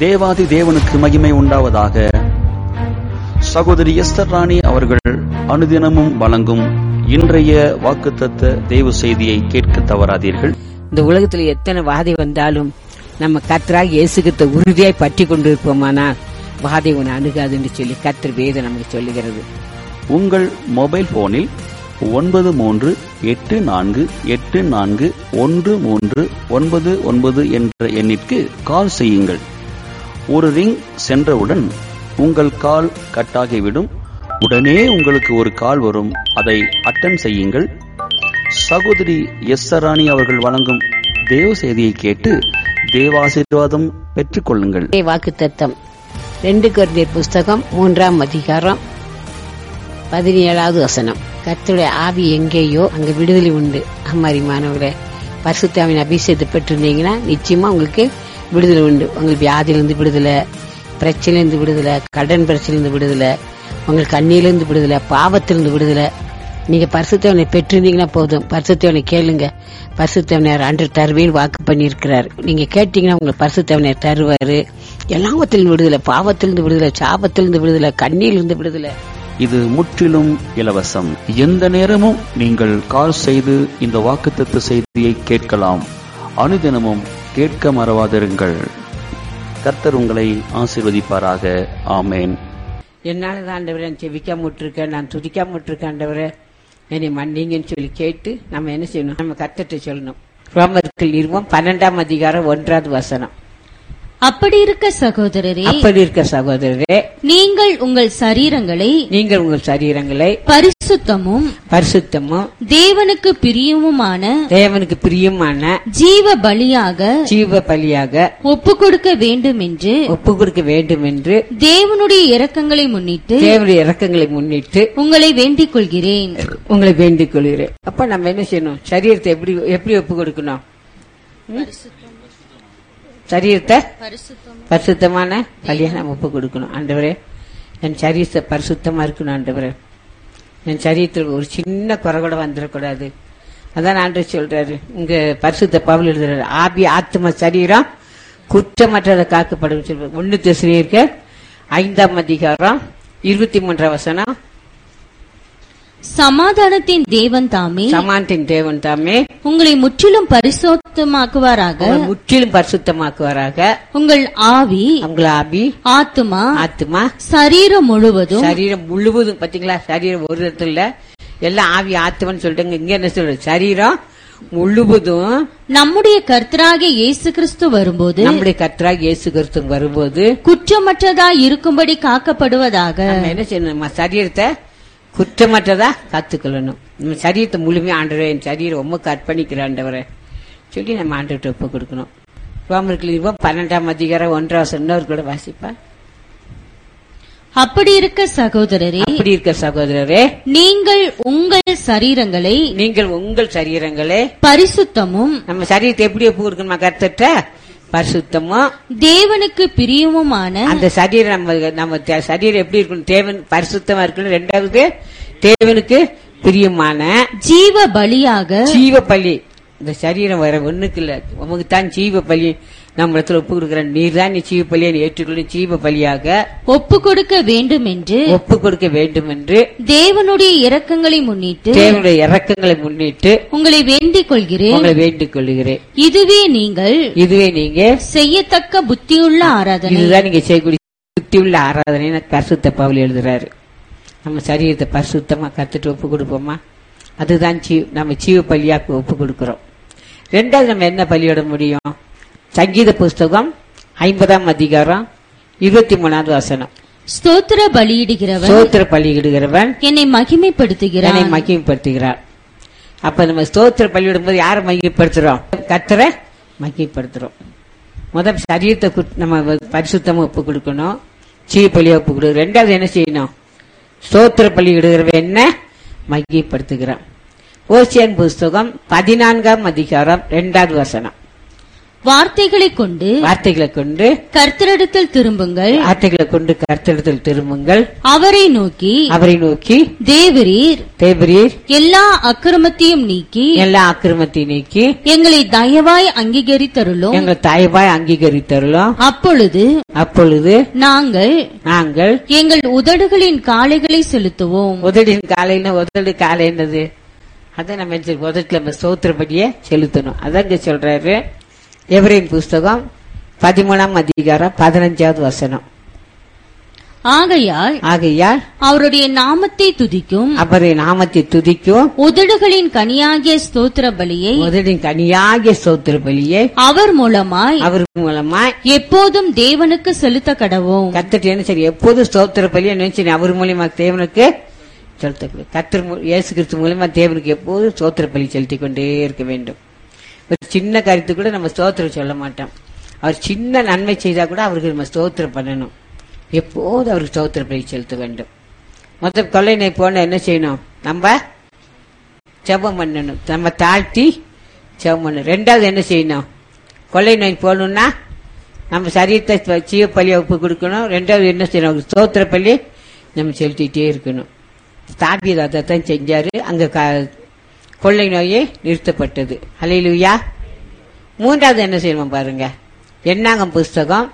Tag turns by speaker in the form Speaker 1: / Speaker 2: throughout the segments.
Speaker 1: தேவாதி தேவனுக்கு மகிமை உண்டாவதாக சகோதரி எஸ்தர் ராணி அவர்கள் அனுதினமும் வழங்கும் இன்றைய வாக்குத்தத்த தேவ செய்தியை கேட்க தவறாதீர்கள்
Speaker 2: இந்த உலகத்துல எத்தனை வாதை வந்தாலும் நம்ம கத்தராக இயேசுகிட்ட உறுதியாய் பற்றி கொண்டிருப்போமானால் வாதை உன்னை அணுகாதுன்னு சொல்லி கத்தர் வேதம் நமக்கு சொல்லுகிறது
Speaker 1: உங்கள் மொபைல் போனில் ஒன்பது மூன்று எட்டு நான்கு எட்டு நான்கு ஒன்று மூன்று ஒன்பது ஒன்பது என்ற எண்ணிற்கு கால் செய்யுங்கள் ஒரு ரிங் சென்றவுடன் உங்கள் கால் கட்டாகிவிடும் உடனே உங்களுக்கு ஒரு கால் வரும் அதை அட்டன் செய்யுங்கள் சகோதரி எஸ் ராணி அவர்கள் வழங்கும் தேவ செய்தியை கேட்டு தேவாசீர்வாதம் பெற்றுக்கொள்ளுங்கள்
Speaker 2: வாக்கு தத்தம் ரெண்டு குழந்தையர் புஸ்தகம் மூன்றாம் அதிகாரம் பதினேழாவது வசனம் கர்த்தருடைய ஆவி எங்கேயோ அங்க விடுதலை உண்டு அம்மாரி மாணவர்களே பரிசுத்தாவின் அபிஷேகத்தை பெற்றிருந்தீங்கன்னா நிச்சயமா உங்களுக்கு விடுதலை உண்டு உங்களுக்கு வியாதியிலிருந்து விடுதலை பிரச்சனையிலிருந்து விடுதலை கடன் பிரச்சனையிலிருந்து விடுதலை உங்களுக்கு கண்ணியிலிருந்து விடுதலை பாவத்திலிருந்து விடுதலை நீங்க பரிசுத்தவனை பெற்றிருந்தீங்கன்னா போதும் பரிசுத்தவனை கேளுங்க பரிசுத்தவனர் அன்று தருவேன் வாக்கு பண்ணியிருக்கிறார் நீங்க கேட்டீங்கன்னா உங்களுக்கு பரிசுத்தவனர் தருவாரு எல்லாவத்திலிருந்து விடுதலை பாவத்திலிருந்து விடுதலை சாபத்திலிருந்து விடுதலை கண்ணியிலிருந்து விடுதலை
Speaker 1: இது முற்றிலும் இலவசம் எந்த நேரமும் நீங்கள் கால் செய்து இந்த வாக்குத்தத்த செய்தியை கேட்கலாம் அனுதினமும் கேட்க மறவாதிருங்கள் கர்த்தர் உங்களை ஆசீர்வதிப்பாராக ஆமேன்
Speaker 2: என்னால தான் ஆண்டவரே நான் செவிக்காம விட்டுருக்கேன் நான் துதிக்காம விட்டுருக்கேன் ஆண்டவரே என்னை மன்னிங்கன்னு சொல்லி கேட்டு நம்ம என்ன செய்யணும் நம்ம கத்தட்ட சொல்லணும் ரோமர்கள் இருவோம் பன்னெண்டாம் அதிகாரம் ஒன்றாவது வசனம்
Speaker 3: அப்படி இருக்க சகோதரரே
Speaker 2: அப்படி இருக்க சகோதரரே
Speaker 3: நீங்கள் உங்கள் சரீரங்களை
Speaker 2: நீங்கள் உங்கள் சரீரங்களை
Speaker 3: பரிசுத்தமும்
Speaker 2: பரிசுத்தமும்
Speaker 3: தேவனுக்கு பிரியமுமான
Speaker 2: தேவனுக்கு பிரியமான
Speaker 3: ஜீவ பலியாக
Speaker 2: ஜீவ பலியாக
Speaker 3: ஒப்பு கொடுக்க வேண்டும் என்று
Speaker 2: ஒப்பு கொடுக்க வேண்டும் என்று
Speaker 3: தேவனுடைய இரக்கங்களை முன்னிட்டு
Speaker 2: தேவனுடைய இறக்கங்களை முன்னிட்டு
Speaker 3: உங்களை வேண்டிக் கொள்கிறேன்
Speaker 2: உங்களை வேண்டிக் கொள்கிறேன் அப்ப நம்ம என்ன செய்யணும் சரீரத்தை எப்படி எப்படி ஒப்பு கொடுக்கணும் ம்? சரீரத்தை பரிசுத்தமான பலியா நம்ம ஒப்பு கொடுக்கணும் ஆண்டவரே என் சரீரத்தை பரிசுத்தமா இருக்கணும் ஆண்டவரே என் சரீரத்தில் ஒரு சின்ன குறை கூட வந்துடக்கூடாது அதான் ஆண்டவர் சொல்றாரு இங்க பரிசுத்த பவுல் எழுதுறாரு ஆபி ஆத்ம சரீரம் குற்றமற்றதை காக்கப்படும் சொல்றாரு ஒன்னு திசையிருக்க ஐந்தாம் அதிகாரம் இருபத்தி மூன்றாம் வசனம்
Speaker 3: சமாதானத்தின் தேவன் தாமே
Speaker 2: சமானத்தின் தேவன் தாமே
Speaker 3: உங்களை முற்றிலும் பரிசுத்தமாக்குவாராக
Speaker 2: உங்களை முற்றிலும் பரிசுத்தமாக்குவாராக
Speaker 3: உங்கள் ஆவி
Speaker 2: உங்கள் ஆபி
Speaker 3: ஆத்துமா
Speaker 2: ஆத்மா
Speaker 3: சரீரம் முழுவதும்
Speaker 2: சரீரம் முழுவதும் பாத்தீங்களா சரீரம் ஒரு இடத்துல எல்லாம் ஆவி ஆத்மான்னு சொல்லிட்டாங்க இங்க என்ன சொல்றது சரீரம் முழுவதும்
Speaker 3: நம்முடைய கர்த்தராகிய இயேசு கிறிஸ்து வரும்போது
Speaker 2: நம்முடைய கர்த்தராக இயேசு கிறிஸ்து வரும்போது
Speaker 3: குற்றமற்றதாய் இருக்கும்படி காக்கப்படுவதாக
Speaker 2: நம்ம என்ன செய்யணும் நம்ம சரீரத்தை குற்றமற்றதா காத்துக்கொள்ளணும் நம்ம சரீரத்தை முழுமையா ஆண்டவரே என் சரீரம் உமக்கு அர்ப்பணிக்கிற ஆண்டவரே சொல்லி நம்ம ஆண்டவர்கிட்ட ஒப்பு கொடுக்கணும் ரோமர்கள் இருபோம் பன்னெண்டாம் அதிகாரம் ஒன்றாம் சொன்னவர் கூட வாசிப்பா
Speaker 3: அப்படி இருக்க சகோதரரே
Speaker 2: அப்படி இருக்க சகோதரரே
Speaker 3: நீங்கள் உங்கள் சரீரங்களை
Speaker 2: நீங்கள் உங்கள் சரீரங்களே
Speaker 3: பரிசுத்தமும்
Speaker 2: நம்ம சரீரத்தை எப்படி ஒப்பு கொடுக்கணுமா கர்த்தட்ட பரிசுத்தமும்
Speaker 3: தேவனுக்கு பிரியமுமான
Speaker 2: அந்த சரீரம் நம்ம நம்ம தே- சரீரம் எப்படி இருக்கணும் தேவன் பரிசுத்தமா இருக்கணும் ரெண்டாவது தேவனுக்கு பிரியமான
Speaker 3: ஜீவ பலியாக
Speaker 2: ஜீவ பலி இந்த சரீரம் வேற ஒண்ணுக்கு இல்ல உமக்கு தான் ஜீவ பலி நம்ம இடத்துல ஒப்பு கொடுக்குறேன் நீர் தான் நீ ஜீவ பலியை நீ ஏற்றுக்கொள்ள ஜீவ பலியாக
Speaker 3: ஒப்பு கொடுக்க வேண்டும் என்று
Speaker 2: ஒப்பு கொடுக்க வேண்டும் என்று
Speaker 3: தேவனுடைய இரக்கங்களை முன்னிட்டு
Speaker 2: தேவனுடைய இறக்கங்களை முன்னிட்டு
Speaker 3: உங்களை வேண்டிக் கொள்கிறேன்
Speaker 2: உங்களை வேண்டிக் கொள்கிறேன்
Speaker 3: இதுவே நீங்கள்
Speaker 2: இதுவே நீங்க
Speaker 3: செய்யத்தக்க புத்தியுள்ள ஆராதனை
Speaker 2: இதுதான் நீங்க செய்யக்கூடிய சுத்தியுள்ள ஆராதனை பரிசுத்த பவுல் எழுதுறாரு நம்ம சரீரத்தை பரிசுத்தமா கத்துட்டு ஒப்பு கொடுப்போமா அதுதான் ஜீ நம்ம ஜீவ பலியாக்கு ஒப்பு கொடுக்கிறோம் ரெண்டாவது நம்ம என்ன பலியிட முடியும் சங்கீத புஸ்தகம் ஐம்பதாம் அதிகாரம் இருபத்தி மூணாவது வசனம்
Speaker 3: ஸ்தோத்திர பலியிடுகிறவன்
Speaker 2: ஸ்தோத்திர பலியிடுகிறவன்
Speaker 3: என்னை மகிமைப்படுத்துகிறான்
Speaker 2: என்னை மகிமைப்படுத்துகிறார் அப்ப நம்ம ஸ்தோத்திர பலியிடும் போது யாரை மகிமைப்படுத்துறோம் கத்தரை மகிமைப்படுத்துறோம் முதல் சரீரத்தை குட்- நம்ம பரிசுத்தமா ஒப்பு கொடுக்கணும் சீ பலியை ஒப்பு கொடுக்கணும் ரெண்டாவது என்ன செய்யணும் ஸ்தோத்திர பலி இடுகிறவ என்ன மகிமைப்படுத்துகிறான் ஓசியன் புஸ்தகம் பதினான்காம் அதிகாரம் ரெண்டாவது வசனம்
Speaker 3: வார்த்தைகளை கொண்டு
Speaker 2: வார்த்தைகளை கொண்டு
Speaker 3: கர்த்தரிடத்தில் திரும்புங்கள்
Speaker 2: வார்த்தைகளை கொண்டு கருத்தெடுத்தல் திரும்புங்கள்
Speaker 3: அவரை நோக்கி
Speaker 2: அவரை நோக்கி
Speaker 3: தேவரீர்
Speaker 2: தேவரீர்
Speaker 3: எல்லா அக்கிரமத்தையும் நீக்கி
Speaker 2: எல்லா அக்கிரமத்தை நீக்கி
Speaker 3: எங்களை தயவாய் அங்கீகரித்தருளும்
Speaker 2: எங்கள் தாய்பாய் அங்கீகரித்தருளும்
Speaker 3: அப்பொழுது
Speaker 2: அப்பொழுது
Speaker 3: நாங்கள்
Speaker 2: நாங்கள்
Speaker 3: எங்கள் உதடுகளின் காளைகளை செலுத்துவோம்
Speaker 2: உதடின் காலையில உதடு காலை என்னது அதை நம்ம என்ன செய்யணும்? உதட்டுல நம்ம சோத்திரப்படியே செலுத்தணும் அதான் இங்க சொல்றாரு எவரின் புஸ்தகம் பதிமூணாம் அதிகாரம் பதினஞ்சாவது வசனம்
Speaker 3: ஆகையால்
Speaker 2: ஆகையால்
Speaker 3: அவருடைய நாமத்தை துதிக்கும்
Speaker 2: அவரை நாமத்தை துதிக்கும்
Speaker 3: உதடுகளின் கனியாகிய ஸ்தோத்திர பலியை
Speaker 2: உதடின் கனியாகிய சோத்திர பலியை
Speaker 3: அவர் மூலமாய்
Speaker 2: அவர் மூலமா
Speaker 3: எப்போதும் தேவனுக்கு செலுத்த கடவோம்
Speaker 2: கத்துட்டு என்ன சரி எப்போதும் ஸ்தோத்திர பலியை நினைச்சு அவர் மூலியமா தேவனுக்கு செலுத்த கத்தர் மூ- இயேசு கிறிஸ்து மூலியமா தேவனுக்கு எப்போதும் ஸ்தோத்திர பலி செலுத்தி கொண்டே இருக்க வேண்டும் ஒரு சின்ன கருத்து கூட நம்ம ஸ்தோத்திரம் சொல்ல மாட்டோம் அவர் சின்ன நன்மை செய்தா கூட அவருக்கு நம்ம ஸ்தோத்திரம் பண்ணணும் எப்போதும் அவருக்கு ஸ்தோத்திர பலி செலுத்த வேண்டும் மொத்த கொள்ளை நோய் போன என்ன செய்யணும் நம்ம ஜெபம் பண்ணணும் நம்ம தாழ்த்தி ஜெபம் பண்ணணும் ரெண்டாவது என்ன செய்யணும் கொள்ளை நோய் போகணும்னா நம்ம சரீரத்தை சீவ பள்ளியை ஒப்பு கொடுக்கணும் ரெண்டாவது என்ன செய்யணும் ஸ்தோத்திர பள்ளி நம்ம செலுத்திட்டே இருக்கணும் தாபியது அதை தான் செஞ்சாரு அங்க க- கொள்ளை நோயே நிறுத்தப்பட்டது அலையிலுயா மூன்றாவது என்ன செய்யணும் பாருங்க எண்ணாகம் புஸ்தகம்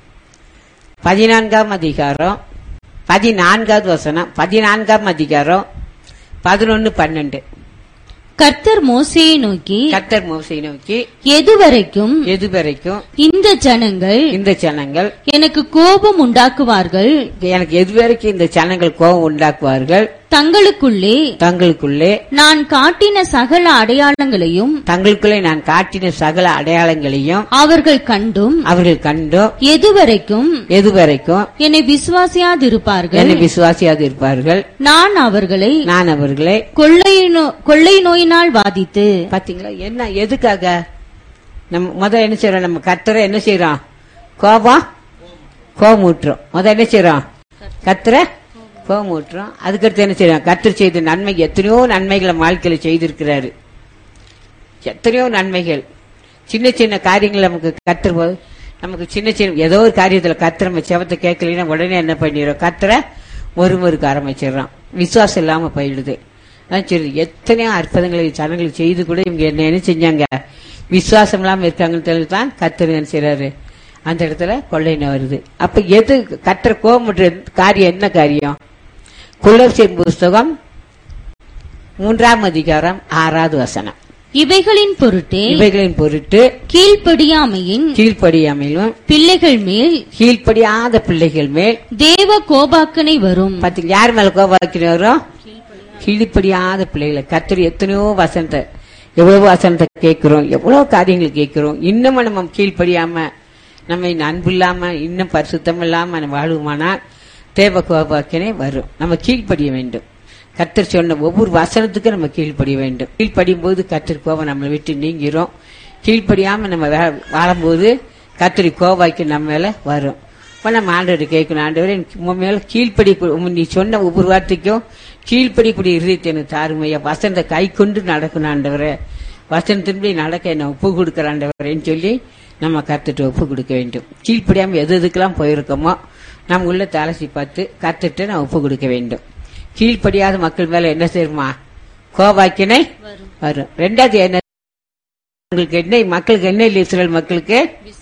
Speaker 2: பதினான்காம் அதிகாரம் பதினான்காவது வசனம் பதினான்காம் அதிகாரம் பதினொன்னு பன்னெண்டு
Speaker 3: கர்த்தர் மோசேயை நோக்கி
Speaker 2: கத்தர் மோசை நோக்கி
Speaker 3: எதுவரைக்கும்
Speaker 2: எது வரைக்கும்
Speaker 3: இந்த ஜனங்கள்
Speaker 2: இந்த ஜனங்கள்
Speaker 3: எனக்கு கோபம் உண்டாக்குவார்கள்
Speaker 2: எனக்கு எது வரைக்கும் இந்த ஜனங்கள் கோபம் உண்டாக்குவார்கள்
Speaker 3: தங்களுக்குள்ளே
Speaker 2: தங்களுக்குள்ளே
Speaker 3: நான் காட்டின சகல அடையாளங்களையும்
Speaker 2: தங்களுக்குள்ளே நான் காட்டின சகல அடையாளங்களையும்
Speaker 3: அவர்கள் கண்டும்
Speaker 2: அவர்கள் கண்டும்
Speaker 3: எதுவரைக்கும்
Speaker 2: எது வரைக்கும்
Speaker 3: என்னை விசுவாசியாதிருப்பார்கள்
Speaker 2: என்னை விசுவாசியாது இருப்பார்கள்
Speaker 3: நான் அவர்களை
Speaker 2: நான் அவர்களை
Speaker 3: கொள்ளை நோ- கொள்ளை நோயினால் பாதித்து
Speaker 2: பாத்தீங்களா என்ன எதுக்காக நம்ம முதல்ல என்ன செய்யறோம் நம்ம கத்தரை என்ன செய்யறோம் கோபம் கோபம் ஊட்டுறோம் முதல்ல என்ன செய்யறோம் கத்தரை கோபம் ஊட்டுறோம் அதுக்கடுத்து என்ன செய்யறோம் கத்தர் செய்த நன்மை எத்தனையோ நன்மைகளை வாழ்க்கையில செய்திருக்கிறாரு எத்தனையோ நன்மைகள் சின்ன சின்ன காரியங்கள் நமக்கு கத்துற போது நமக்கு சின்ன சின்ன ஏதோ ஒரு காரியத்துல கத்துற நம்ம செவத்தை கேட்கலைன்னா உடனே என்ன பண்ணிடுறோம் கத்துற ஒரு முறுக்க ஆரம்பிச்சிடுறோம் விசுவாசம் இல்லாம போயிடுது அதான் சரி எத்தனையோ அற்புதங்களை ஜனங்களுக்கு செய்து கூட இவங்க என்ன என்ன செஞ்சாங்க விசுவாசம் இல்லாம இருக்காங்கன்னு தெரிஞ்சு தான் கத்தர் என்ன செய்றாரு அந்த இடத்துல கொள்ளையின வருது அப்ப எது கத்துற கோபமுற்ற காரியம் என்ன காரியம் குலோசியர் புஸ்தகம் மூன்றாம் அதிகாரம் ஆறாவது வசனம்
Speaker 3: இவைகளின் பொருட்டே
Speaker 2: இவைகளின் பொருட்டு
Speaker 3: கீழ்ப்படியாமையின்
Speaker 2: கீழ்ப்படியாமையிலும்
Speaker 3: பிள்ளைகள் மேல்
Speaker 2: கீழ்ப்படியாத பிள்ளைகள் மேல்
Speaker 3: தேவ கோபாக்கனை வரும்
Speaker 2: பாத்தீங்க யார் மேல கோபாக்கின வரும் கீழ்ப்படியாத பிள்ளைகளை கத்தர் எத்தனையோ வசனத்தை எவ்வளவு வசனத்தை கேட்கிறோம் எவ்வளவு காரியங்கள் கேட்கிறோம் இன்னும் நம்ம கீழ்ப்படியாம நம்ம இன்னும் அன்பு இல்லாம இன்னும் பரிசுத்தம் இல்லாம நம்ம வாழ்வோமானால் தேவ கோபாக்கினே வரும் நம்ம கீழ்ப்படிய வேண்டும் கத்தர் சொன்ன ஒவ்வொரு வசனத்துக்கும் நம்ம கீழ்ப்படிய வேண்டும் கீழ்ப்படியும் போது கத்தர் கோபம் நம்மளை விட்டு நீங்கிரும் கீழ்ப்படியாம நம்ம வா- வாழும்போது கத்தரி கோபாய்க்கு நம்ம மேல வரும் இப்ப நம்ம ஆண்டவர் கேட்கணும் ஆண்டவரே உன் மேல கீழ்ப்படி நீ சொன்ன ஒவ்வொரு வார்த்தைக்கும் கீழ்ப்படிக்கூடிய இருதயத்தை எனக்கு தாருமையா வசனத்தை கை கொண்டு நடக்கணும் ஆண்டவரே வசனத்தின்படி நடக்க என்ன ஒப்பு கொடுக்குற ஆண்டவரேன்னு சொல்லி நம்ம கத்துட்டு ஒப்பு கொடுக்க வேண்டும் கீழ்ப்படியாம எது எதுக்கெல்லாம் போயிருக்கோமோ நம்ம உள்ள தலசி பார்த்து கத்துட்டு நான் ஒப்பு கொடுக்க வேண்டும் கீழ்ப்படியாத மக்கள் மேல என்ன செய்யுமா கோபாக்கினை வரும் ரெண்டாவது என்ன உங்களுக்கு என்ன மக்களுக்கு என்ன இல்லை இஸ்ரேல் மக்களுக்கு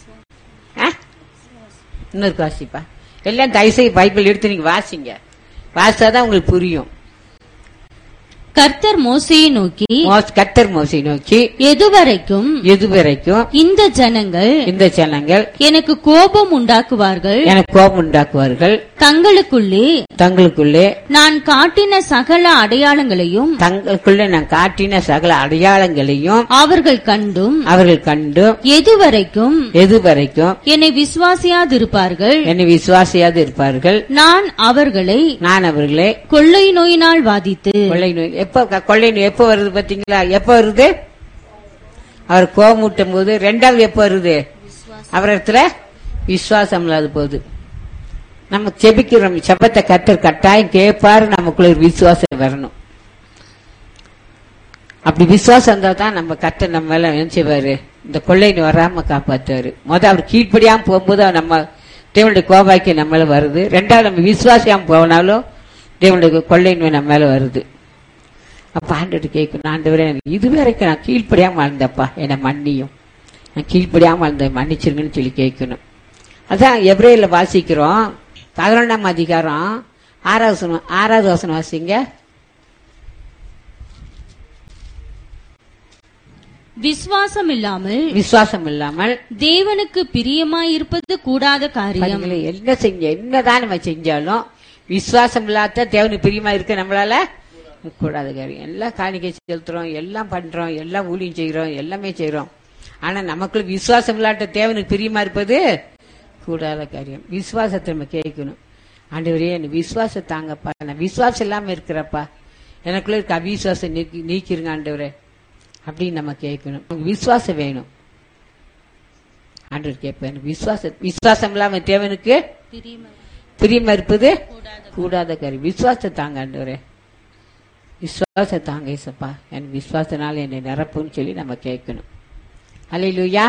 Speaker 2: ஆ? இன்னொரு வாசிப்பா எல்லாம் தயவுசெய்து பைபிள் எடுத்து நீங்க வாசிங்க வாசிச்சாதான் உங்களுக்கு புரியும்
Speaker 3: கர்த்தர் மோசையை நோக்கி
Speaker 2: மோஸ்- கர்த்தர் மோசை நோக்கி
Speaker 3: எதுவரைக்கும்
Speaker 2: எதுவரைக்கும்
Speaker 3: இந்த ஜனங்கள்
Speaker 2: இந்த ஜனங்கள்
Speaker 3: எனக்கு கோபம் உண்டாக்குவார்கள்
Speaker 2: எனக்கு கோபம் உண்டாக்குவார்கள்
Speaker 3: தங்களுக்குள்ளே
Speaker 2: தங்களுக்குள்ளே
Speaker 3: நான் காட்டின சகல அடையாளங்களையும்
Speaker 2: தங்களுக்குள்ளே நான் காட்டின சகல அடையாளங்களையும்
Speaker 3: அவர்கள் கண்டும்
Speaker 2: அவர்கள் கண்டும்
Speaker 3: எதுவரைக்கும்
Speaker 2: எதுவரைக்கும்
Speaker 3: என்னை விசுவாசியாதிருப்பார்கள்
Speaker 2: என்னை விசுவாசியாது இருப்பார்கள்
Speaker 3: நான் அவர்களை
Speaker 2: நான் அவர்களே
Speaker 3: கொள்ளை நோயினால் வாதித்து
Speaker 2: கொள்ளை நோய் எப்ப க- கொள்ளை நோய் எப்ப வருது பாத்தீங்களா எப்ப வருது அவர் கோபமூட்டும் போது ரெண்டாவது எப்ப வருது அவர் இடத்துல விசுவாசம் இல்லாத போகுது நம்ம செபிக்கிறோம் செபத்தை கத்தர் கட்டாயம் கேட்பாரு நமக்குள்ள ஒரு விசுவாசம் வரணும் அப்படி விசுவாசம் இருந்தா தான் நம்ம கத்தர் நம்ம மேல என்ன செய்வாரு இந்த கொள்ளைன்னு வராம காப்பாத்துவாரு முத அவர் கீழ்ப்படியாம போகும்போது அவர் நம்ம தேவனுடைய கோபாக்கி நம்ம மேல வருது ரெண்டாவது நம்ம விசுவாசியாம போனாலும் தேவனுடைய கொள்ளைன்னு நம்ம மேல வருது அப்ப ஆண்டு கேட்கணும் ஆண்டவரே எனக்கு இது வரைக்கும் நான் கீழ்ப்படியாம வாழ்ந்தப்பா என்னை மன்னியும் நான் கீழ்ப்படியாம வாழ்ந்த மன்னிச்சிருங்கன்னு சொல்லி கேட்கணும் அதான் எப்ரேல வாசிக்கிறோம் பதினொன்றாம் அதிகாரம் ஆறாவது வசனம் ஆறாவது வசனம் வாசிங்க
Speaker 3: விசுவாசம் இல்லாமல்
Speaker 2: விசுவாசம் இல்லாமல்
Speaker 3: தேவனுக்கு பிரியமாயிருப்பது கூடாத காரியம்
Speaker 2: பாருங்களே, என்ன செஞ்ச என்னதான் நம்ம செஞ்சாலும் விசுவாசம் இல்லாத தேவனுக்கு பிரியமா இருக்க நம்மளால கூடாத காரியம் எல்லாம் காணிக்கை செலுத்துறோம் எல்லாம் பண்றோம் எல்லாம் ஊழியம் செய்கிறோம் எல்லாமே செய்றோம் ஆனா நமக்குள்ள விசுவாசம் இல்லாட்ட தேவனுக்கு பிரியமா இருப்பது கூடாத காரியம் விசுவாசத்தை நம்ம கேட்கணும் ஆண்டவரே எனக்கு விசுவாசம் தாங்கப்பா நான் விசுவாசம் இல்லாம இருக்கிறப்பா எனக்குள்ள இருக்க அவிசுவாசம் நீக்கி நீக்கிருங்க ஆண்டவரே அப்படின்னு நம்ம கேட்கணும் நமக்கு விசுவாசம் வேணும் ஆண்டவர் கேட்பேன் விசுவாச விசுவாசம் இல்லாம தேவனுக்கு பிரியமா இருப்பது கூடாத கறி விசுவாசத்தை தாங்க ஆண்டவரே விசுவாச தாங்க ஏசப்பா என் விசுவாசனால என்னை நிரப்புன்னு சொல்லி நம்ம கேட்கணும் அல்லையா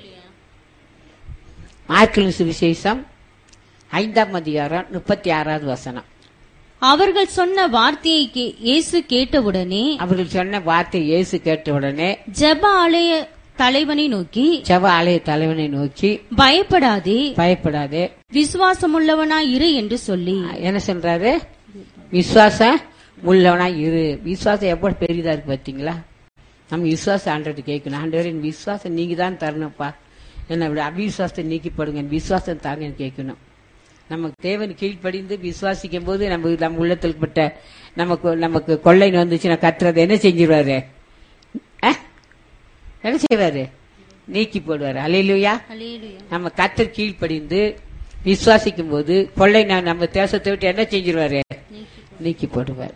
Speaker 2: மார்க்கின் சுவிசேஷம் ஐந்தாம் அதிகாரம் முப்பத்தி ஆறாவது வசனம்
Speaker 3: அவர்கள் சொன்ன வார்த்தையை கே- இயேசு கேட்டவுடனே
Speaker 2: அவர்கள் சொன்ன வார்த்தை இயேசு கேட்ட உடனே
Speaker 3: ஜெப ஆலய தலைவனை நோக்கி
Speaker 2: செவ ஆலய தலைவனை நோக்கி
Speaker 3: பயப்படாதே
Speaker 2: பயப்படாதே
Speaker 3: விசுவாசமுள்ளவனாய் இரு என்று சொல்லி
Speaker 2: என்ன சொல்றாரு விசுவாசம் உள்ளவனா இரு விசுவாசம் எவ்வளவு பெரியதா இருக்கு பாத்தீங்களா நம்ம விசுவாசம் ஆண்டவர்கிட்ட கேட்கணும் ஆண்டவர் என் விசுவாசம் நீங்க தான் தரணும்ப்பா என்ன அப்படி அவிசுவாசத்தை நீக்கிப்படுங்க என் விசுவாசம் தாங்கன்னு கேட்கணும் நமக்கு தேவன் கீழ்ப்படிந்து விசுவாசிக்கும் போது நம்ம நம்ம உள்ளத்தில் பட்ட நமக்கு நமக்கு கொள்ளைன்னு வந்துச்சுன்னா கத்துறதை என்ன செஞ்சிருவாரு அஹ்? என்ன செய்வாரு நீக்கி போடுவாரு அலையிலுயா நம்ம கத்தர் கீழ்ப்படிந்து விசுவாசிக்கும் போது கொள்ளை நான் நம்ம தேசத்தை விட்டு என்ன செஞ்சிருவாரு நீக்கி போடுவார்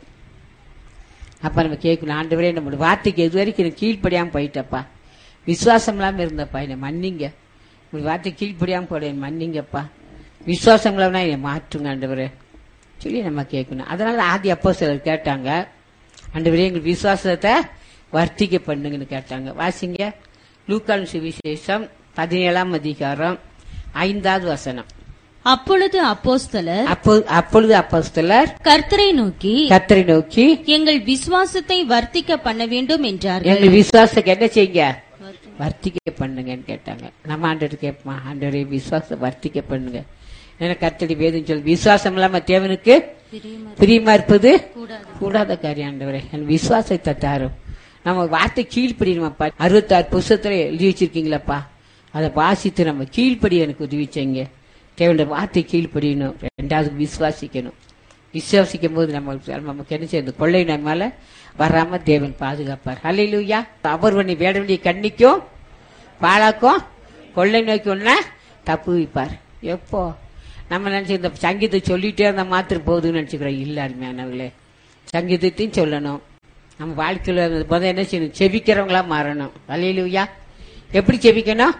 Speaker 2: அப்ப நம்ம கேட்கணும் ஆண்டவரே நம்மளோட வார்த்தைக்கு எது வரைக்கும் எனக்கு கீழ்ப்படியாம போயிட்டப்பா விசுவாசம் இல்லாம இருந்தப்பா என்னை மன்னிங்க உங்க வார்த்தை கீழ்ப்படியாம போட என்னை மன்னிங்கப்பா விசுவாசம் இல்லாம என்னை மாற்றுங்க ஆண்டவரே சொல்லி நம்ம கேட்கணும் அதனால ஆதி அப்போ சிலர் கேட்டாங்க ஆண்டவரே எங்களுக்கு விசுவாசத்தை வர்த்திக்க பண்ணுங்கன்னு கேட்டாங்க வாசிங்க லூக்கான் சுவிசேஷம் பதினேழாம் அதிகாரம் ஐந்தாவது வசனம்
Speaker 3: அப்பொழுது அப்போஸ்தலர்
Speaker 2: அப்போ அப்பொழுது அப்போஸ்தலர்
Speaker 3: கர்த்தரை நோக்கி
Speaker 2: கத்தரை நோக்கி
Speaker 3: எங்கள் விசுவாசத்தை வர்த்திக்க பண்ண வேண்டும் என்றார்கள்
Speaker 2: எங்கள் விசுவாசத்துக்கு என்ன செய்யுங்க வர்த்திக்க பண்ணுங்கன்னு கேட்டாங்க நம்ம ஆண்டவர் கேட்போமா ஆண்டவரே விசுவாசம் வர்த்திக்க பண்ணுங்க ஏன்னா கத்தடி வேதம் சொல்லி விசுவாசம் இல்லாம தேவனுக்கு பிரியமா இருப்பது கூடாத காரியம் ஆண்டவரே என் விசுவாசத்தை தாரும் நம்ம வார்த்தை கீழ்ப்படியணுமாப்பா அறுபத்தாறு புஸ்தகத்துல எழுதி வச்சிருக்கீங்களப்பா அதை வாசித்து நம்ம கீழ்ப்படி எனக்கு உதவி செய்யுங்க தேவனுடைய வார்த்தை கீழ்ப்படியணும் ரெண்டாவது விசுவாசிக்கணும் விசுவாசிக்கும் போது நம்ம நமக்கு என்ன செய்யுது கொள்ளை நம்ம மேல வராம தேவன் பாதுகாப்பார் ஹalleluya அவர் பண்ணி வேட வேண்டிய கண்ணிக்கும் பாழாக்கும் கொள்ளை நோக்கி ஒன்னா தப்பு வைப்பார் எப்போ நம்ம நினைச்சு இந்த சங்கீதத்தை சொல்லிட்டே இருந்தா மாத்திரம் போகுதுன்னு நினைச்சுக்கிறோம் இல்ல அருமையானவர்களே சங்கீதத்தையும் சொல்லணும் நம்ம வாழ்க்கையில முதல்ல என்ன செய்யணும் செபிக்கிறவங்களா மாறணும் ஹalleluya எப்படி செபிக்கணும்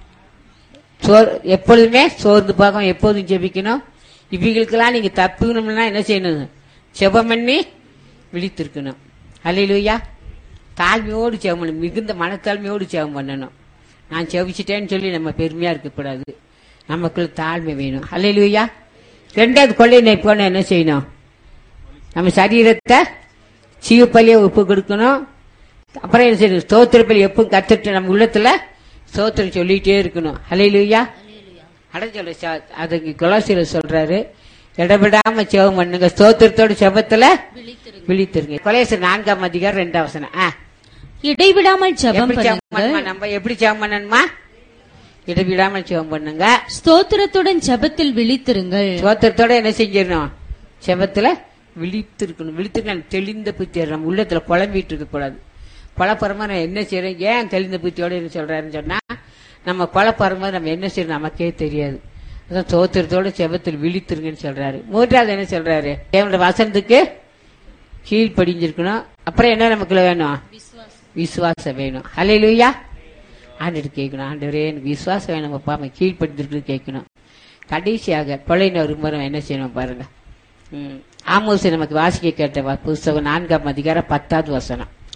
Speaker 2: சோர் எப்பொழுதுமே சோர்ந்து பார்க்க எப்போதும் ஜெபிக்கணும் இவங்களுக்கெல்லாம் நீங்க தப்புக்கணும்னா என்ன செய்யணும் செபம் பண்ணி விழித்திருக்கணும் அல்லையிலுயா தாழ்மையோடு செவம் பண்ணணும் மிகுந்த மனத்தாழ்மையோடு செவம் பண்ணணும் நான் செவிச்சிட்டேன்னு சொல்லி நம்ம பெருமையா இருக்கக்கூடாது நமக்குள்ள தாழ்மை வேணும் அல்லையிலுயா ரெண்டாவது கொள்ளை போன என்ன செய்யணும் நம்ம சரீரத்தை சீவப்பள்ளியை ஒப்பு கொடுக்கணும் அப்புறம் என்ன செய்யணும் ஸ்தோத்திரப்பள்ளி எப்பவும் கத்துட்டு நம்ம உள்ளத்துல ஸ்தோத்திரம் சொல்லிட்டே இருக்கணும் ஹalleluya அட சொல்ல ச- அது கொலாசியில சொல்றாரு இடவிடாம செவம் பண்ணுங்க ஸ்தோத்திரத்தோட செபத்துல விழித்திருங்க கொலேசர் நான்காம் அதிகாரம் ரெண்டாம் வசனம் ஆ.
Speaker 3: இடைவிடாமல் ஜெபம்
Speaker 2: எப்படி செவம்
Speaker 3: பண்ணுங்கள்
Speaker 2: பண்ணணுமா நம்ம எப்படி செவம் பண்ணணுமா இடவிடாம செவம் பண்ணுங்க
Speaker 3: ஸ்தோத்திரத்துடன் ஜெபத்தில் விழித்திருங்கள்
Speaker 2: ஸ்தோத்திரத்தோட என்ன செஞ்சிடணும் செபத்துல விழித்திருக்கணும் விழித்திருக்கணும் தெளிந்த புத்தி நம்ம உள்ளத்துல குழம்பிட்டு இருக்க கூடாது குழப்பறமா நான் என்ன செய்யறேன் ஏன் தெளிந்த புத்தியோட என்ன சொல்றாருன்னு சொன்னா நம்ம குழப்பறமா நம்ம என்ன செய்யணும் நமக்கே தெரியாது அதான் சோத்திரத்தோட செபத்தில் விழித்திருங்கன்னு சொல்றாரு மூன்றாவது என்ன சொல்றாரு தேவனோட வசனத்துக்கு கீழ்ப்படிஞ்சிருக்கணும் அப்புறம் என்ன நமக்குள்ள வேணும் விசுவாசம் வேணும் ஹalleluya ஆண்டவர் கேட்கணும் ஆண்டவரே எனக்கு விசுவாசம் வேணும் அப்பா அவன் கீழ்ப்படிஞ்சிருக்கு கேட்கணும் கடைசியாக கொள்ளையின ஒரு முறை என்ன செய்யணும் பாருங்க ம். ஆமோஸ் நமக்கு வாசிக்க கேட்ட வ- புஸ்தகம் நான்காம் அதிகாரம் பத்தாவது வசனம்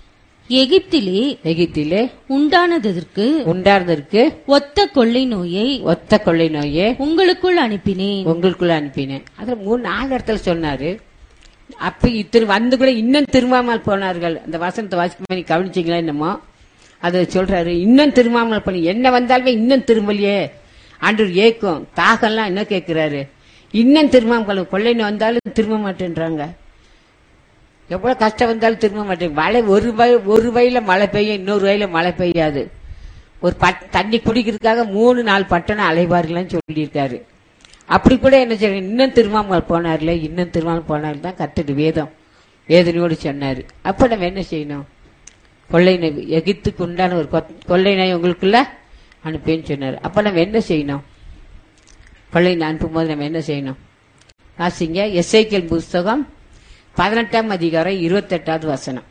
Speaker 3: எகிப்திலே
Speaker 2: எகிப்திலே
Speaker 3: உண்டானதற்கு
Speaker 2: உண்டார்ந்ததற்கு
Speaker 3: ஒத்த கொள்ளை நோயை
Speaker 2: ஒத்த கொள்ளை நோயே
Speaker 3: உங்களுக்குள் அனுப்பினேன்
Speaker 2: உங்களுக்குள்ள அனுப்பினேன் அதுல மூணு நாலு இடத்துல சொன்னாரு அப்ப இத்திரு வந்து கூட இன்னும் திரும்பாமல் போனார்கள் அந்த வசனத்தை வாசிக்கும் போது நீ கவனிச்சீங்களா என்னமோ அதை சொல்றாரு இன்னும் திரும்பாமல் பண்ணி என்ன வந்தாலுமே இன்னும் திரும்பலையே ஆண்டு ஏக்கும் தாகம்லாம் என்ன கேட்கிறாரு இன்னும் திரும்பாமல் கொள்ளை நோய் வந்தாலும் திரும்ப மாட்டேன்றாங்க எவ்வளவு கஷ்டம் வந்தாலும் திரும்ப மாட்டேங்க மழை ஒரு வய ஒரு வயல மழை பெய்யும் இன்னொரு வயல மழை பெய்யாது ஒரு பட் தண்ணி குடிக்கிறதுக்காக மூணு நாலு பட்டணம் அலைவார்கள்னு சொல்லியிருக்காரு அப்படி கூட என்ன செய்ய இன்னும் திருமாமல் போனார்ல இன்னும் திருமாமல் போனார் தான் கத்துட்டு வேதம் வேதனையோடு சொன்னாரு அப்ப நம்ம என்ன செய்யணும் கொள்ளை நோய் எகித்துக்கு உண்டான ஒரு கொத்- கொள்ளை நோய் உங்களுக்குள்ள அனுப்பேன்னு சொன்னார் அப்ப நம்ம என்ன செய்யணும் கொள்ளை நோய் அனுப்பும்போது நம்ம என்ன செய்யணும் வாசிங்க எஸ்ஐக்கியல் புஸ்தகம் பதினெட்டாம் அதிகாரம் இருபத்தெட்டாவது வசனம்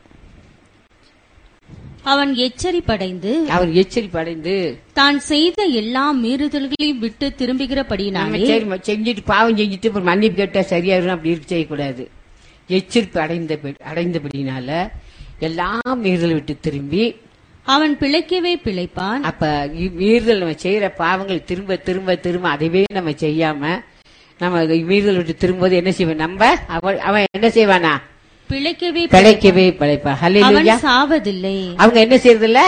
Speaker 3: அவன் எச்சரிப்படைந்து
Speaker 2: அவர் எச்சரிப்பு அடைந்து
Speaker 3: தான் செய்த எல்லா மீறுதல்களையும் விட்டு
Speaker 2: நம்ம
Speaker 3: திரும்புகிறபடினாலே
Speaker 2: சரி ம- செஞ்சுட்டு பாவம் செஞ்சுட்டு அப்புறம் மன்னிப்பு கேட்டா சரியாயிரும் அப்படி இருக்க செய்யக்கூடாது எச்சரிப்பு அடைந்த அடைந்தபடினால எல்லாம் மீறுதல் விட்டு திரும்பி
Speaker 3: அவன் பிழைக்கவே பிழைப்பான்
Speaker 2: அப்ப இ- மீறுதல் நம்ம செய்யற பாவங்கள் திரும்ப திரும்ப திரும்ப அதைவே நம்ம செய்யாம நம்ம மீறுதல் விட்டு திரும்பும்போது என்ன செய்வோம் நம்ம அவன் அவன் என்ன செய்வானா
Speaker 3: பிழைக்கவே
Speaker 2: பிழைக்கவே பிழைப்பா
Speaker 3: அவன்
Speaker 2: ஹல்லேலூயா
Speaker 3: சாவதில்லை
Speaker 2: அவங்க என்ன செய்யறது இல்ல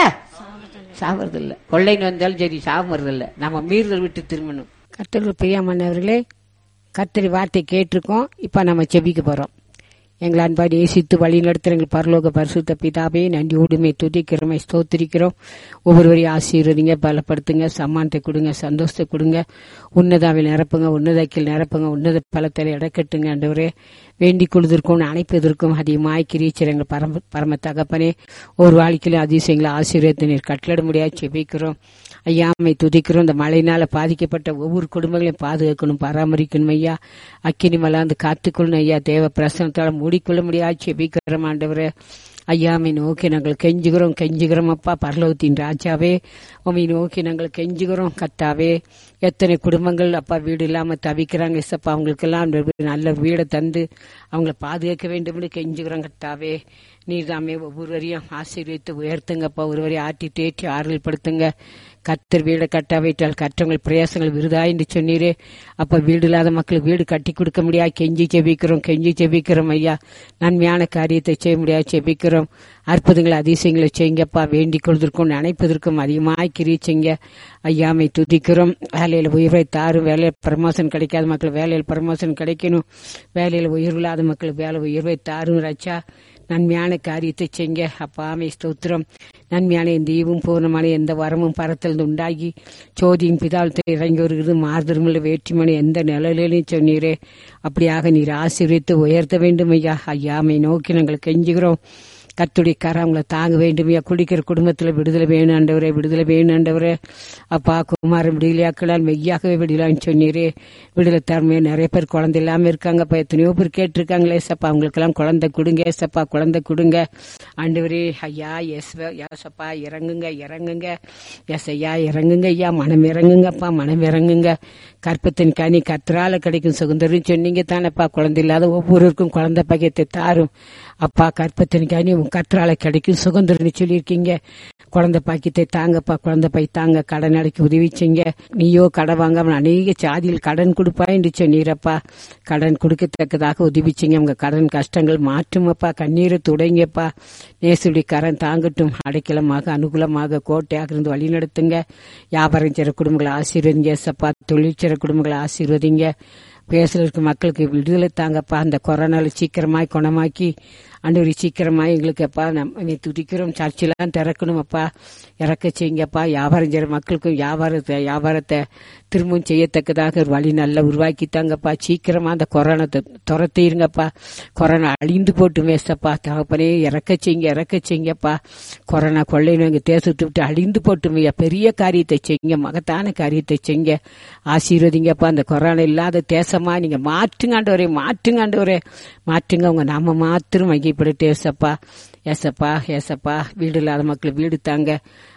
Speaker 2: சாவறது இல்ல கொள்ளைன்னு வந்தாலும் சரி சாவறது இல்ல நம்ம மீறுதல் விட்டு திரும்பணும் கர்த்தர்கள் பிரியமானவர்களே கர்த்தரி வார்த்தை கேட்டிருக்கோம் இப்ப நம்ம செபிக்க போறோம் எங்களை அன்பாடி நேசித்து வழி நடத்துகிற எங்கள் பரலோக பரிசுத்த பிதாவே நன்றி உடுமை துதிக்கிறோமை ஸ்தோத்திரிக்கிறோம் ஒவ்வொருவரையும் ஆசீர்வதிங்க பலப்படுத்துங்க சம்மானத்தை கொடுங்க சந்தோஷத்தை கொடுங்க உன்னதாவில் நிரப்புங்க உன்னதக்கில் நிரப்புங்க உன்னத பலத்தில் இடக்கட்டுங்க ஆண்டவரே வேண்டிக் கொள்வதற்கும் அணைப்பதற்கும் அதிகமாய் கிரீச்சர் எங்கள் பரம பரம தகப்பனே ஒரு வாழ்க்கையிலும் அதிசயங்களை ஆசீர்வத்தை நீர் கட்டளிட முடியாது செபிக்கிறோம் ஐயாமை துதிக்கிறோம் இந்த மழையினால பாதிக்கப்பட்ட ஒவ்வொரு குடும்பங்களையும் பாதுகாக்கணும் பராமரிக்கணும் ஐயா அக்கினி மலாந்து காத்துக்கொள்ளணும் ஐயா தேவ பிரசனத்தால் மூடிக்கொள்ள முடியாது செபிக்கிறோம் ஆண்டவரே ஐயாமை நோக்கி நாங்கள் கெஞ்சுகிறோம் கெஞ்சுகிறோம் அப்பா பரலோகத்தின் ராஜாவே உமை நோக்கி நாங்கள் கெஞ்சுகிறோம் கத்தாவே எத்தனை குடும்பங்கள் அப்பா வீடு இல்லாம தவிக்கிறாங்க இசப்பா அவங்களுக்கெல்லாம் நல்ல வீடை தந்து அவங்கள பாதுகாக்க வேண்டும் கெஞ்சுகிறோம் கத்தாவே நீர் தாமே ஒவ்வொருவரையும் ஆசீர்வித்து உயர்த்துங்கப்பா ஒருவரையும் ஆட்டி தேற்றி ஆறுதல் படுத்துங்க கத்தர் வீடை கட்டாவிட்டால் கற்றவங்கள் பிரயாசங்கள் விருதா என்று சொன்னீரே அப்ப வீடு இல்லாத மக்களுக்கு வீடு கட்டி கொடுக்க முடியாது கெஞ்சி செபிக்கிறோம் கெஞ்சி செபிக்கிறோம் ஐயா நன்மையான காரியத்தை செய்ய முடியாது செபிக்கிறோம் அற்புதங்களை அதிசயங்களை செய்யுங்கப்பா வேண்டிக் கொள்வதற்கும் நினைப்பதற்கும் அதிகமாய் கிரீச்சிங்க ஐயாமை துதிக்கிறோம் வேலையில் உயர்வை தாரும் வேலையில் பிரமோஷன் கிடைக்காத மக்கள் வேலையில் பிரமோஷன் கிடைக்கணும் வேலையில் உயர்வு இல்லாத மக்களுக்கு வேலை உயர்வை தாரும் ரச்சா நன்மையான காரியத்தை செய்ங்க அப்பாமை ஸ்தோத்திரம் நன்மையான இந்த ஈவும் பூர்ணமான எந்த வரமும் பரத்திலிருந்து உண்டாகி சோதியின் பிதாலத்தை இறங்கி வருகிறது மாறுதருமுள்ள வேற்றுமனை எந்த நிலையிலையும் சொன்னீரே அப்படியாக நீர் ஆசீர்வித்து உயர்த்த வேண்டும் ஐயா ஐயாமை நோக்கி நாங்கள் கெஞ்சுகிறோம் கத்துடைய கரங்களை தாங்க வேண்டும் ஐயா குடிக்கிற குடும்பத்தில் விடுதலை வேணும் ஆண்டவரே விடுதலை வேணும் ஆண்டவரே அப்பா குமாரன் விடுதலையாக்கலால் மெய்யாகவே விடலான்னு சொன்னீரே விடுதலை தரமே நிறைய பேர் குழந்தை இல்லாம இருக்காங்க அப்ப எத்தனையோ பேர் கேட்டிருக்காங்களே சப்பா அவங்களுக்கெல்லாம் குழந்தை கொடுங்க ஏசப்பா குழந்தை கொடுங்க ஆண்டவரே ஐயா எஸ் யாசப்பா இறங்குங்க இறங்குங்க எஸ் ஐயா இறங்குங்க ஐயா மனம் இறங்குங்கப்பா மனம் இறங்குங்க கற்பத்தின் கனி கத்திரால கிடைக்கும் சுதந்திரம் சொன்னீங்க தானப்பா குழந்தை இல்லாத ஒவ்வொருவருக்கும் குழந்தை பகையத்தை தாரும் அப்பா கற்பத்தின் கனி உன் கத்திரால கிடைக்கும் சுதந்திரம் சொல்லியிருக்கீங்க குழந்தை பாக்கியத்தை தாங்கப்பா குழந்தை பை தாங்க கடன் அடைக்க உதவி செய்ங்க நீயோ கடன் வாங்காம அநேக சாதியில் கடன் கொடுப்பா என்று சொன்னீரப்பா கடன் கொடுக்கத்தக்கதாக உதவி செய்ங்க உங்க கடன் கஷ்டங்கள் மாற்றுமப்பா கண்ணீரை துடைங்கப்பா நேசுடைய கடன் தாங்கட்டும் அடைக்கலமாக அனுகூலமாக கோட்டையாக இருந்து வழி நடத்துங்க வியாபாரம் செய்கிற குடும்பங்களை ஆசீர்வதிங்க சப்பா தொழில் செய்கிற குடும்பங்களை ஆசீர்வதிங்க பேசல இருக்க மக்களுக்கு விடுதலை தாங்கப்பா அந்த கொரோனால சீக்கிரமாய் குணமாக்கி ஆண்டவரி சீக்கிரமா எங்களுக்கு அப்பா நம்ம துடிக்கிறோம் சர்ச்செல்லாம் திறக்கணும் அப்பா இறக்க செய்யுங்கப்பா வியாபாரம் செய்கிற மக்களுக்கும் வியாபாரத்தை வியாபாரத்தை திரும்பவும் செய்யத்தக்கதாக ஒரு வழி நல்லா உருவாக்கி தாங்கப்பா சீக்கிரமா அந்த கொரோனா துரத்திருங்கப்பா கொரோனா அழிந்து போட்டு வேஸ்டப்பா தகப்பனே இறக்க செய்யுங்க இறக்க செய்யுங்கப்பா கொரோனா கொள்ளை நோய் தேசத்தை விட்டு அழிந்து போட்டுமையா பெரிய காரியத்தை செய்யுங்க மகத்தான காரியத்தை செய்யுங்க ஆசீர்வதிங்கப்பா அந்த கொரோனா இல்லாத தேசமா நீங்க மாற்றுங்க ஆண்டவரே மாற்றுங்க ஆண்டவரே மாற்றுங்க உங்க நாம மாத்திரம் மையப்பட்டு ஏசப்பா ஏசப்பா ஏசப்பா வீடு இல்லாத மக்கள் வீடு தாங்க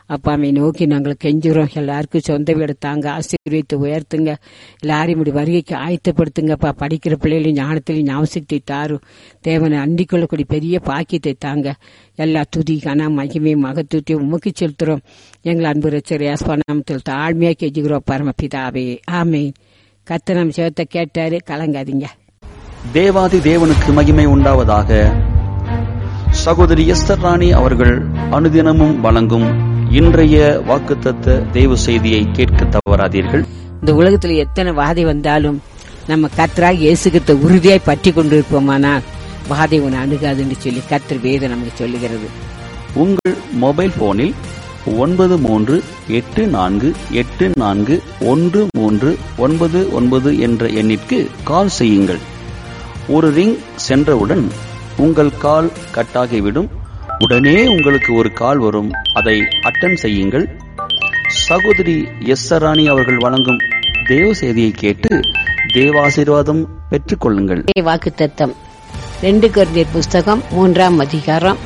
Speaker 2: அப்பாவை நோக்கி நாங்கள் கெஞ்சுறோம் எல்லாருக்கும் சொந்த வீடு தாங்க ஆசீர்வித்து உயர்த்துங்க எல்லாரையும் இப்படி வருகைக்கு ஆயத்தப்படுத்துங்கப்பா படிக்கிற பிள்ளைகளையும் ஞானத்திலையும் ஞாபகத்தை தாரும் தேவனை அண்டிக் கொள்ளக்கூடிய பெரிய பாக்கியத்தை தாங்க எல்லா துதி கன மகிமை மகத்துவத்தையும் உமக்கு செலுத்துறோம் எங்கள் அன்பு ரச்சர் யாஸ்பானத்தில் தாழ்மையா கெஞ்சுகிறோம் பரமபிதாவே ஆமேன் கத்தனம் சேவத்தை கேட்டாரு கலங்காதீங்க
Speaker 1: தேவாதி தேவனுக்கு மகிமை உண்டாவதாக சகோதரி எஸ்தர் ராணி அவர்கள் அனுதினமும் வழங்கும் இன்றைய வாக்குத்தத்த தேவ செய்தியை கேட்க தவறாதீர்கள்
Speaker 2: இந்த உலகத்துல எத்தனை வாதை வந்தாலும் நம்ம கத்தராக இயேசுகிட்ட உறுதியாய் பற்றி கொண்டிருப்போமானால் வாதை உன்னை அணுகாதுன்னு சொல்லி கத்தர் வேதம் நமக்கு சொல்லுகிறது
Speaker 1: உங்கள் மொபைல் போனில் ஒன்பது மூன்று எட்டு நான்கு எட்டு நான்கு ஒன்று மூன்று ஒன்பது ஒன்பது என்ற எண்ணிற்கு கால் செய்யுங்கள் ஒரு ரிங் சென்றவுடன் உங்கள் கால் கட்டாகிவிடும் உடனே உங்களுக்கு ஒரு கால் வரும் அதை அட்டன் செய்யுங்கள் சகோதரி எஸ் ராணி அவர்கள் வழங்கும் தேவ செய்தியை கேட்டு தேவாசீர்வாதம் பெற்றுக்கொள்ளுங்கள்
Speaker 2: வாக்கு தத்தம் ரெண்டு கொரிந்தியர் புஸ்தகம் மூன்றாம் அதிகாரம்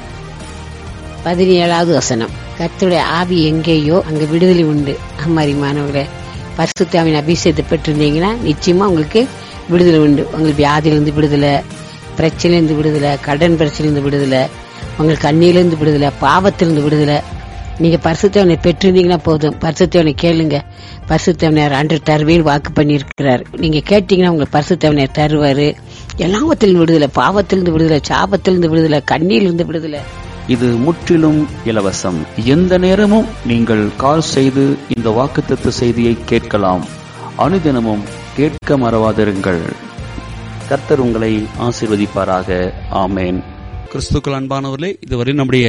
Speaker 2: பதினேழாவது வசனம் கர்த்தருடைய ஆவி எங்கேயோ அங்க விடுதலை உண்டு அம்மாரி மாணவர்களே பரிசுத்தாவின் அபிஷேகத்தை பெற்றிருந்தீங்கன்னா நிச்சயமா உங்களுக்கு விடுதலை உண்டு உங்களுக்கு வியாதியிலிருந்து விடுதலை பிரச்சனையிலிருந்து விடுதலை கடன் பிரச்சனையிலிருந்து விடுதலை உங்களுக்கு கண்ணியிலிருந்து விடுதலை பாவத்திலிருந்து விடுதலை நீங்க பரிசுத்தவனை பெற்றிருந்தீங்கன்னா போதும் பரிசுத்தவனை கேளுங்க பரிசுத்தவனர் அன்று தருவேன் வாக்கு பண்ணியிருக்கிறார் நீங்க கேட்டீங்கன்னா உங்களுக்கு பரிசுத்தவனர் தருவாரு எல்லாவத்திலிருந்து விடுதலை பாவத்திலிருந்து விடுதலை சாபத்திலிருந்து விடுதலை கண்ணியிலிருந்து விடுதலை
Speaker 1: இது முற்றிலும் இலவசம் எந்த நேரமும் நீங்கள் கால் செய்து இந்த வாக்குத்தத்த செய்தியை கேட்கலாம் அனுதினமும் கேட்க மறவாதிருங்கள் கர்த்தர் உங்களை ஆசீர்வதிப்பாராக ஆமேன் கிறிஸ்துக்கள் அன்பானவர்களே இதுவரை நம்முடைய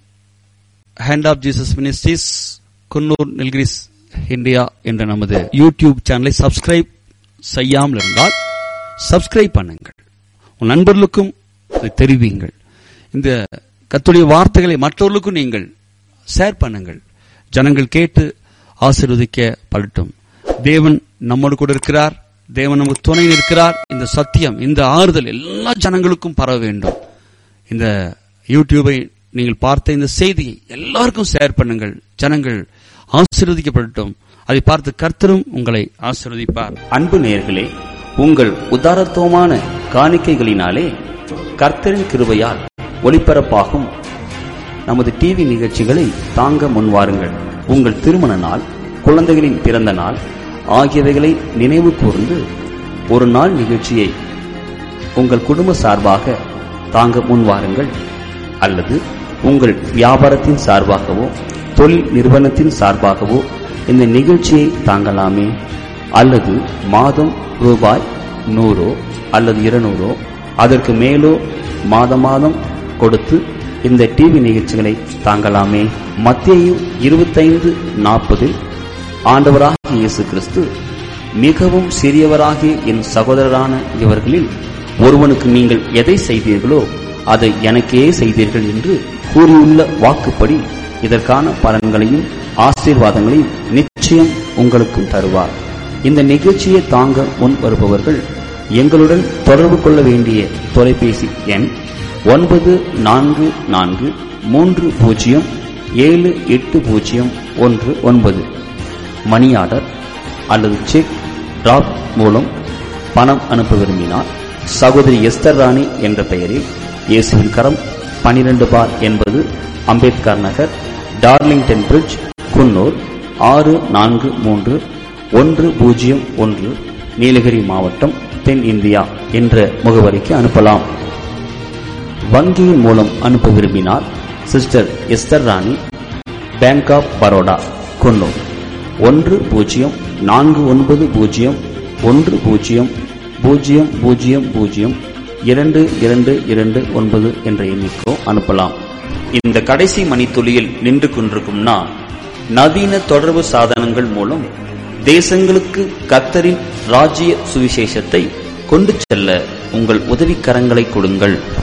Speaker 1: hand of Jesus ministries Coonoor Nilgiris India என்ற நமது யூடியூப் சேனலை சப்ஸ்கிரைப் செய்யாமல் இருந்தால் சப்ஸ்கிரைப் பண்ணுங்கள் உன் நண்பர்களுக்கும் இதை தெரிவிங்கள் இந்த கத்துடைய வார்த்தைகளை மற்றவர்களுக்கும் நீங்கள் ஷேர் பண்ணுங்கள் ஜனங்கள் கேட்டு ஆசீர்வதிக்க படட்டும் தேவன் நம்மோடு கூட இருக்கிறார் தேவன் நமக்கு துணை இருக்கிறார் இந்த சத்தியம் இந்த ஆறுதல் எல்லா ஜனங்களுக்கும் பரவ வேண்டும் இந்த யூடியூபை நீங்கள் பார்த்த இந்த செய்தியை எல்லாருக்கும் ஷேர் பண்ணுங்கள் ஜனங்கள் ஆசீர்வதிக்கப்படட்டும் அதை பார்த்து கர்த்தரும் உங்களை ஆசீர்வதிப்பார் அன்பு நேர்களே உங்கள் உதாரத்துவமான காணிக்கைகளினாலே கர்த்தரின் கிருபையால் ஒளிபரப்பாகும் நமது டிவி நிகழ்ச்சிகளை தாங்க முன்வாருங்கள் உங்கள் திருமண நாள் குழந்தைகளின் பிறந்த நாள் ஆகியவைகளை நினைவு கூர்ந்து ஒரு நாள் நிகழ்ச்சியை உங்கள் குடும்ப சார்பாக தாங்க முன்வாருங்கள் அல்லது உங்கள் வியாபாரத்தின் சார்பாகவோ தொழில் நிறுவனத்தின் சார்பாகவோ இந்த நிகழ்ச்சியை தாங்கலாமே அல்லது மாதம் ரூபாய் நூறோ அல்லது இருநூறோ அதற்கு மேலோ மாத மாதம் கொடுத்து இந்த டிவி நிகழ்ச்சிகளை தாங்கலாமே மத்திய இருபத்தைந்து நாற்பதில் ஆண்டவராகிய இயேசு கிறிஸ்து மிகவும் சிறியவராகிய என் சகோதரரான இவர்களில் ஒருவனுக்கு நீங்கள் எதை செய்தீர்களோ அதை எனக்கே செய்தீர்கள் என்று கூறியுள்ள வாக்குப்படி இதற்கான பலன்களையும் ஆசீர்வாதங்களையும் நிச்சயம் உங்களுக்கும் தருவார் இந்த நிகழ்ச்சியை தாங்க முன் வருபவர்கள் எங்களுடன் தொடர்பு கொள்ள வேண்டிய தொலைபேசி எண் ஒன்பது நான்கு நான்கு மூன்று பூஜ்ஜியம் ஏழு எட்டு பூஜ்ஜியம் ஒன்று ஒன்பது மணி ஆர்டர் அல்லது செக் டிராப் மூலம் பணம் அனுப்ப விரும்பினால் சகோதரி எஸ்தர் ராணி என்ற பெயரில் இயேசுவின் கரம் பனிரெண்டு பார் என்பது அம்பேத்கர் நகர் டார்லிங்டன் பிரிட்ஜ் குன்னூர் ஆறு நான்கு மூன்று ஒன்று பூஜ்ஜியம் ஒன்று நீலகிரி மாவட்டம் தென் இந்தியா என்ற முகவரிக்கு அனுப்பலாம் வங்கியின் மூலம் அனுப்ப விரும்பினால் sister Esther Rani bank of Baroda Coonoor ஒன்று பூஜ்ஜியம் நான்கு ஒன்பது பூஜ்ஜியம் ஒன்று பூஜ்ஜியம் பூஜ்ஜியம் பூஜ்ஜியம் பூஜ்ஜியம் இரண்டு இரண்டு இரண்டு ஒன்பது என்ற எண்ணிக்கோ அனுப்பலாம் இந்த கடைசி மணித்துளியில் நின்று கொண்டிருக்கும் நான் நவீன தொடர்பு சாதனங்கள் மூலம் தேசங்களுக்கு கத்தரின் ராஜ்ய சுவிசேஷத்தை கொண்டு செல்ல உங்கள் உதவிக்கரங்களை கொடுங்கள்